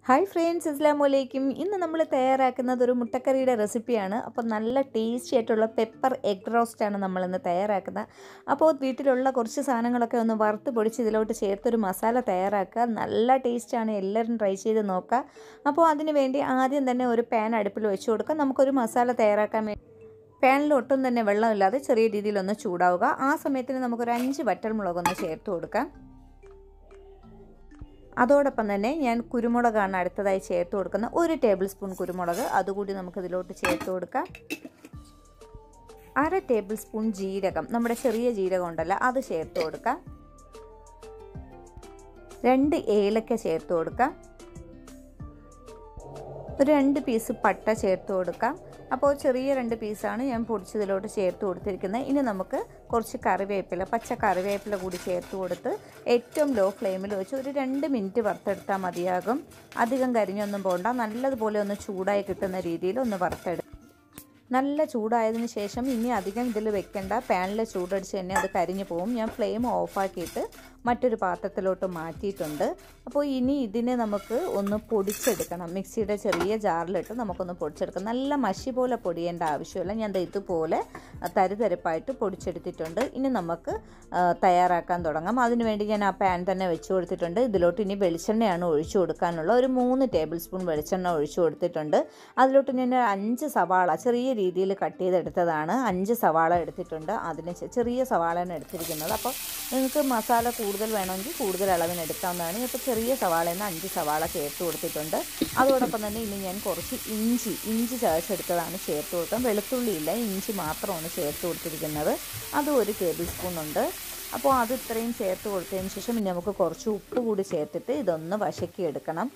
hi friends അസ്ലാം വലൈക്കും ഇന്ന് നമ്മൾ തയ്യാറാക്കുന്നത് ഒരു മുട്ടക്കറിയുടെ റെസിപ്പിയാണ് അപ്പോൾ നല്ല ടേസ്റ്റി ആയിട്ടുള്ള പെപ്പർ എഗ് റോസ്റ്റാണ് നമ്മളിന്ന് തയ്യാറാക്കുന്നത് അപ്പോൾ വീട്ടിലുള്ള കുറച്ച് സാധനങ്ങളൊക്കെ ഒന്ന് വറുത്ത് പൊടിച്ച് ഇതിലോട്ട് ചേർത്തൊരു മസാല തയ്യാറാക്കുക നല്ല ടേസ്റ്റാണ് എല്ലാവരും ട്രൈ ചെയ്ത് നോക്കുക അപ്പോൾ അതിന് വേണ്ടി ആദ്യം തന്നെ ഒരു പാൻ അടുപ്പിൽ വെച്ച് കൊടുക്കുക നമുക്കൊരു മസാല തയ്യാറാക്കാൻ വേണ്ടി പാനിൽ ഒട്ടും തന്നെ വെള്ളമില്ലാതെ ചെറിയ രീതിയിലൊന്ന് ചൂടാവുക ആ സമയത്തിന് നമുക്കൊരു അഞ്ച് വറ്റൽമുളകൊന്ന് ചേർത്ത് കൊടുക്കാം അതോടൊപ്പം തന്നെ ഞാൻ കുരുമുളകാണ് അടുത്തതായി ചേർത്ത് കൊടുക്കുന്ന ഒരു ടേബിൾ സ്പൂൺ കുരുമുളക് അതുകൂടി നമുക്കിതിലോട്ട് ചേർത്ത് കൊടുക്കാം അര ടേബിൾ സ്പൂൺ ജീരകം നമ്മുടെ ചെറിയ ജീരകം ഉണ്ടല്ലോ അത് ചേർത്ത് കൊടുക്കാം രണ്ട് ഏലക്ക ചേർത്ത് കൊടുക്കാം ഒരു രണ്ട് പീസ് പട്ട ചേർത്ത് കൊടുക്കാം അപ്പോൾ ചെറിയ രണ്ട് പീസാണ് ഞാൻ പൊടിച്ചതിലോട്ട് ചേർത്ത് കൊടുത്തിരിക്കുന്നത് ഇനി നമുക്ക് കുറച്ച് കറിവേപ്പില പച്ച കറിവേപ്പില കൂടി ചേർത്ത് കൊടുത്ത് ഏറ്റവും ലോ ഫ്ലെയിമിൽ വെച്ച് ഒരു രണ്ട് മിനിറ്റ് വറുത്തെടുത്താൽ മതിയാകും അധികം കരിഞ്ഞൊന്നും പോകണ്ട നല്ലതുപോലെ ഒന്ന് ചൂടായി കിട്ടുന്ന രീതിയിൽ ഒന്ന് വറുത്തെടുക്കും നല്ല ചൂടായതിന് ശേഷം ഇനി അധികം ഇതിൽ വെക്കേണ്ട പാനിൽ ചൂടടിച്ച് തന്നെ അത് കരിഞ്ഞു പോകും ഞാൻ ഫ്ലെയിം ഓഫാക്കിയിട്ട് മറ്റൊരു പാത്രത്തിലോട്ട് മാറ്റിയിട്ടുണ്ട് അപ്പോൾ ഇനി ഇതിനെ നമുക്ക് ഒന്ന് പൊടിച്ചെടുക്കണം മിക്സിയുടെ ചെറിയ ജാറിലിട്ട് നമുക്കൊന്ന് പൊടിച്ചെടുക്കാം നല്ല മഷി പോലെ പൊടിയേണ്ട ആവശ്യമില്ല ഞാൻ ഇതുപോലെ തരിതരിപ്പായിട്ട് പൊടിച്ചെടുത്തിട്ടുണ്ട് ഇനി നമുക്ക് തയ്യാറാക്കാൻ തുടങ്ങാം അതിനുവേണ്ടി ഞാൻ ആ പാൻ തന്നെ വെച്ച് കൊടുത്തിട്ടുണ്ട് ഇതിലോട്ട് ഇനി വെളിച്ചെണ്ണയാണ് ഒഴിച്ചു കൊടുക്കാനുള്ള ഒരു മൂന്ന് ടേബിൾ സ്പൂൺ വെളിച്ചെണ്ണ ഒഴിച്ചു കൊടുത്തിട്ടുണ്ട് അതിലോട്ട് ഞാൻ അഞ്ച് സവാള ചെറിയ രീതിയിൽ കട്ട് ചെയ്തെടുത്തതാണ് അഞ്ച് സവാള എടുത്തിട്ടുണ്ട് അതിന് ചെറിയ സവാളയാണ് എടുത്തിരിക്കുന്നത് അപ്പോൾ നിങ്ങൾക്ക് മസാല കൂടുതൽ വേണമെങ്കിൽ കൂടുതൽ അളവിന് എടുക്കാവുന്നതാണ് ഇപ്പോൾ ചെറിയ സവാളയിൽ നിന്ന് അഞ്ച് സവാള ചേർത്ത് കൊടുത്തിട്ടുണ്ട് അതോടൊപ്പം തന്നെ ഇനി ഞാൻ കുറച്ച് ഇഞ്ചി ഇഞ്ചി ചതച്ചെടുത്തതാണ് ചേർത്ത് കൊടുക്കാം വെളുത്തുള്ളി ഇല്ല ഇഞ്ചി മാത്രമാണ് ചേർത്ത് കൊടുത്തിരിക്കുന്നത് അതും ഒരു ടേബിൾ സ്പൂൺ ഉണ്ട് അപ്പോൾ അത് ഇത്രയും ചേർത്ത് കൊടുത്തതിന് ശേഷം ഇനി നമുക്ക് കുറച്ച് ഉപ്പ് കൂടി ചേർത്തിട്ട് ഇതൊന്ന് വശക്കി എടുക്കണം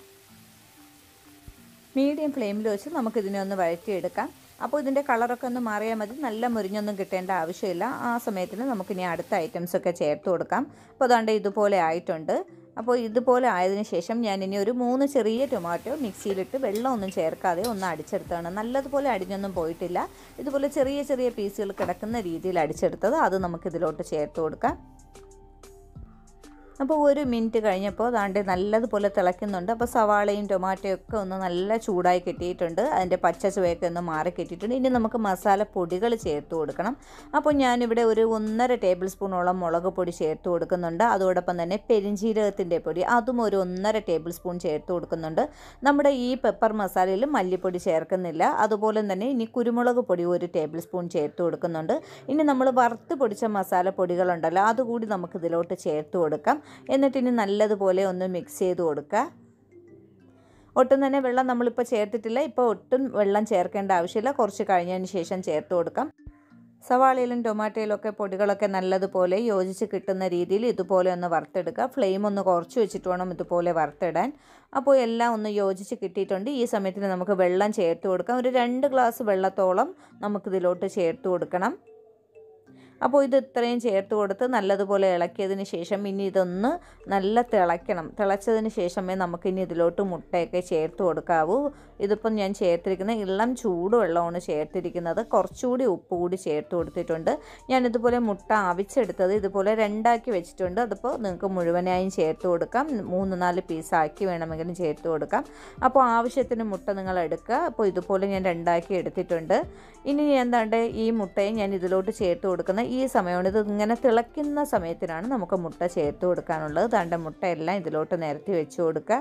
മീഡിയം ഫ്ലെയിമിൽ വെച്ച് നമുക്കിതിനെ ഒന്ന് വഴറ്റിയെടുക്കാം അപ്പോൾ ഇതിൻ്റെ കളറൊക്കെ ഒന്ന് മാറിയാൽ മതി നല്ല മുരിഞ്ഞൊന്നും കിട്ടേണ്ട ആവശ്യമില്ല ആ സമയത്തിന് നമുക്കിനി അടുത്ത ഐറ്റംസൊക്കെ ചേർത്ത് കൊടുക്കാം അപ്പോൾ അതുകൊണ്ട് ഇതുപോലെ ആയിട്ടുണ്ട് അപ്പോൾ ഇതുപോലെ ആയതിനു ശേഷം ഞാൻ ഇനി ഒരു മൂന്ന് ചെറിയ ടൊമാറ്റോ മിക്സിയിലിട്ട് വെള്ളമൊന്നും ചേർക്കാതെ ഒന്ന് അടിച്ചെടുത്താണ് നല്ലതുപോലെ അടിഞ്ഞൊന്നും പോയിട്ടില്ല ഇതുപോലെ ചെറിയ ചെറിയ പീസുകൾ കിടക്കുന്ന രീതിയിൽ അടിച്ചെടുത്തത് അത് നമുക്കിതിലോട്ട് ചേർത്ത് കൊടുക്കാം അപ്പോൾ ഒരു മിനിറ്റ് കഴിഞ്ഞപ്പോൾ അതാണ്ട് നല്ലതുപോലെ തിളയ്ക്കുന്നുണ്ട് അപ്പോൾ സവാളയും ടൊമാറ്റോയും ഒക്കെ ഒന്ന് നല്ല ചൂടായി കിട്ടിയിട്ടുണ്ട് അതിൻ്റെ പച്ച ചുവയൊക്കെ ഒന്ന് മാറി കിട്ടിയിട്ടുണ്ട് ഇനി നമുക്ക് മസാല പൊടികൾ ചേർത്ത് കൊടുക്കണം അപ്പോൾ ഞാനിവിടെ ഒരു ഒന്നര ടേബിൾ സ്പൂണോളം മുളക് പൊടി ചേർത്ത് കൊടുക്കുന്നുണ്ട് അതോടൊപ്പം തന്നെ പെരിഞ്ചീരകത്തിൻ്റെ പൊടി അതും ഒരു ഒന്നര ടേബിൾ സ്പൂൺ ചേർത്ത് കൊടുക്കുന്നുണ്ട് നമ്മുടെ ഈ പെപ്പർ മസാലയിൽ മല്ലിപ്പൊടി ചേർക്കുന്നില്ല അതുപോലെ തന്നെ ഇനി കുരുമുളക് പൊടി ഒരു ടേബിൾ സ്പൂൺ ചേർത്ത് കൊടുക്കുന്നുണ്ട് ഇനി നമ്മൾ വറുത്ത് പൊടിച്ച മസാല പൊടികളുണ്ടല്ലോ അതുകൂടി നമുക്ക് ഇതിലോട്ട് ചേർത്ത് കൊടുക്കാം എന്നിട്ടിനി നല്ലതുപോലെ ഒന്ന് മിക്സ് ചെയ്ത് കൊടുക്കുക ഒട്ടും തന്നെ വെള്ളം നമ്മളിപ്പോൾ ചേർത്തിട്ടില്ല ഇപ്പോൾ ഒട്ടും വെള്ളം ചേർക്കേണ്ട ആവശ്യമില്ല കുറച്ച് കഴിഞ്ഞതിന് ശേഷം ചേർത്ത് കൊടുക്കാം സവാളയിലും ടൊമാറ്റോയിലും ഒക്കെ പൊടികളൊക്കെ നല്ലതുപോലെ യോജിച്ച് കിട്ടുന്ന രീതിയിൽ ഇതുപോലെ ഒന്ന് വറുത്തെടുക്കുക ഫ്ലെയിം ഒന്ന് കുറച്ച് വെച്ചിട്ട് വേണം ഇതുപോലെ വറുത്തിടാൻ അപ്പോൾ എല്ലാം ഒന്ന് യോജിച്ച് കിട്ടിയിട്ടുണ്ട് ഈ സമയത്തിന് നമുക്ക് വെള്ളം ചേർത്ത് കൊടുക്കാം ഒരു രണ്ട് ഗ്ലാസ് വെള്ളത്തോളം നമുക്കിതിലോട്ട് ചേർത്ത് കൊടുക്കണം അപ്പോൾ ഇത് ഇത്രയും ചേർത്ത് കൊടുത്ത് നല്ലതുപോലെ ഇളക്കിയതിന് ശേഷം ഇനി ഇതൊന്ന് നല്ല തിളയ്ക്കണം തിളച്ചതിന് ശേഷമേ നമുക്കിനി ഇതിലോട്ട് മുട്ടയൊക്കെ ചേർത്ത് കൊടുക്കാവൂ ഇതിപ്പം ഞാൻ ചേർത്തിരിക്കുന്ന ഇളം ചൂടുവെള്ളമാണ് ചേർത്തിരിക്കുന്നത് കുറച്ചുകൂടി ഉപ്പ് കൂടി ചേർത്ത് കൊടുത്തിട്ടുണ്ട് ഞാൻ ഇതുപോലെ മുട്ട അവിച്ചെടുത്തത് ഇതുപോലെ രണ്ടാക്കി വെച്ചിട്ടുണ്ട് അതിപ്പോൾ നിങ്ങൾക്ക് മുഴുവനായും ചേർത്ത് കൊടുക്കാം മൂന്ന് നാല് പീസാക്കി വേണമെങ്കിലും ചേർത്ത് കൊടുക്കാം അപ്പോൾ ആവശ്യത്തിന് മുട്ട നിങ്ങൾ എടുക്കുക അപ്പോൾ ഇതുപോലെ ഞാൻ രണ്ടാക്കി എടുത്തിട്ടുണ്ട് ഇനി എന്താണ്ട് ഈ മുട്ടയെ ഞാൻ ഇതിലോട്ട് ചേർത്ത് കൊടുക്കുന്ന ഈ സമയമാണ് ഇത് ഇങ്ങനെ തിളയ്ക്കുന്ന സമയത്തിനാണ് നമുക്ക് മുട്ട ചേർത്ത് കൊടുക്കാനുള്ളത് തണ്ട മുട്ടയെല്ലാം ഇതിലോട്ട് നിരത്തി വെച്ച് കൊടുക്കുക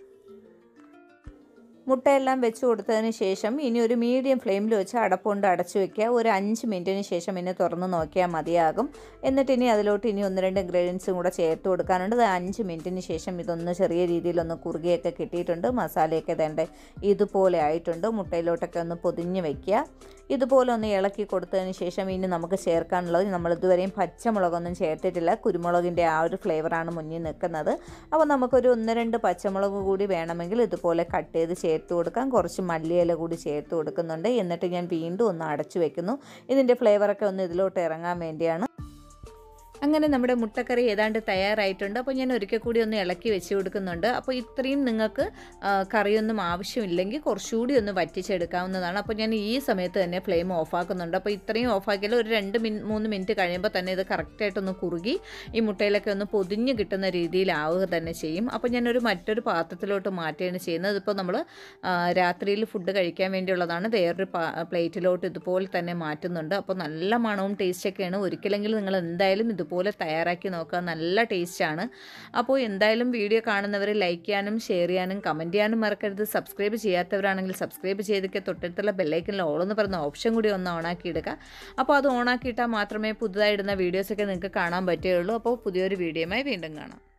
മുട്ടയെല്ലാം വെച്ച് കൊടുത്തതിന് ശേഷം ഇനി ഒരു മീഡിയം ഫ്ലെയിമിൽ വെച്ച് അടപ്പുകൊണ്ട് അടച്ചു വെക്കുക ഒരു അഞ്ച് മിനിറ്റിന് ശേഷം ഇനി തുറന്ന് നോക്കിയാൽ മതിയാകും എന്നിട്ട് ഇനി അതിലോട്ട് ഇനി ഒന്ന് രണ്ട് ഇൻഗ്രീഡിയൻസും കൂടെ ചേർത്ത് കൊടുക്കാനുണ്ട് അത് അഞ്ച് മിനിറ്റിന് ശേഷം ഇതൊന്ന് ചെറിയ രീതിയിലൊന്ന് കുറുകിയൊക്കെ കിട്ടിയിട്ടുണ്ട് മസാലയൊക്കെ തേണ്ട ഇതുപോലെ ആയിട്ടുണ്ട് മുട്ടയിലോട്ടൊക്കെ ഒന്ന് പൊതിഞ്ഞ് വെക്കുക ഇതുപോലെ ഒന്ന് ഇളക്കി കൊടുത്തതിന് ശേഷം ഇനി നമുക്ക് ചേർക്കാനുള്ളത് നമ്മൾ ഇതുവരെയും പച്ചമുളകൊന്നും ചേർത്തിട്ടില്ല കുരുമുളകിൻ്റെ ആ ഒരു ഫ്ലേവറാണ് മുന്നിൽ നിൽക്കുന്നത് അപ്പോൾ നമുക്കൊരു ഒന്ന് രണ്ട് പച്ചമുളക് കൂടി വേണമെങ്കിൽ ഇതുപോലെ കട്ട് ചെയ്ത് ചേർത്ത് കൊടുക്കാം കുറച്ച് മല്ലിയില കൂടി ചേർത്ത് കൊടുക്കുന്നുണ്ട് എന്നിട്ട് ഞാൻ വീണ്ടും ഒന്ന് അടച്ചു വെക്കുന്നു ഇതിൻ്റെ ഫ്ലേവറൊക്കെ ഒന്ന് ഇതിലോട്ട് ഇറങ്ങാൻ വേണ്ടിയാണ് അങ്ങനെ നമ്മുടെ മുട്ടക്കറി ഏതാണ്ട് തയ്യാറായിട്ടുണ്ട് അപ്പോൾ ഞാൻ ഒരിക്കൽ കൂടി ഒന്ന് ഇളക്കി വെച്ച് കൊടുക്കുന്നുണ്ട് അപ്പോൾ ഇത്രയും നിങ്ങൾക്ക് ആ, കറിയൊന്നും ആവശ്യമില്ലെങ്കിൽ കുറച്ചുകൂടി ഒന്ന് വറ്റിച്ചെടുക്കാവുന്നതാണ് അപ്പോൾ ഞാൻ ഈ സമയത്ത് തന്നെ ഫ്ലെയിം ഓഫാക്കുന്നുണ്ട് അപ്പോൾ ഇത്രയും ഓഫാക്കിയാൽ ഒരു രണ്ട് മിൻ മൂന്ന് മിനിറ്റ് കഴിയുമ്പോൾ തന്നെ ഇത് കറക്റ്റായിട്ടൊന്ന് കുറുകി ഈ മുട്ടയിലൊക്കെ ഒന്ന് പൊതിഞ്ഞ് കിട്ടുന്ന രീതിയിലാവുക തന്നെ ചെയ്യും അപ്പോൾ ഞാനൊരു മറ്റൊരു പാത്രത്തിലോട്ട് മാറ്റുകയാണ് ചെയ്യുന്നത് ഇതിപ്പോൾ നമ്മൾ രാത്രിയിൽ ഫുഡ് കഴിക്കാൻ വേണ്ടിയുള്ളതാണ് വേറൊരു പാ പ്ലേറ്റിലോട്ട് ഇതുപോലെ തന്നെ മാറ്റുന്നുണ്ട് അപ്പോൾ നല്ല മണവും ടേസ്റ്റൊക്കെയാണ് ഒരിക്കലെങ്കിലും നിങ്ങൾ എന്തായാലും ഇതുപോലെ തയ്യാറാക്കി നോക്കുക നല്ല ടേസ്റ്റാണ് അപ്പോൾ എന്തായാലും വീഡിയോ കാണുന്നവർ ലൈക്ക് ചെയ്യാനും ഷെയർ ചെയ്യാനും കമൻറ്റ് ചെയ്യാനും മറക്കരുത് സബ്സ്ക്രൈബ് ചെയ്യാത്തവരാണെങ്കിൽ സബ്സ്ക്രൈബ് ചെയ്തൊക്കെ തൊട്ടടുത്തുള്ള ബെല്ലൈക്കനിൽ ഓളെന്ന് പറയുന്ന ഓപ്ഷൻ കൂടി ഒന്ന് ഓണാക്കി ഇടുക അപ്പോൾ അത് ഓണാക്കിയിട്ടാൽ മാത്രമേ പുതുതായി ഇടുന്ന വീഡിയോസൊക്കെ നിങ്ങൾക്ക് കാണാൻ പറ്റുകയുള്ളൂ അപ്പോൾ പുതിയൊരു വീഡിയോയുമായി വീണ്ടും കാണാം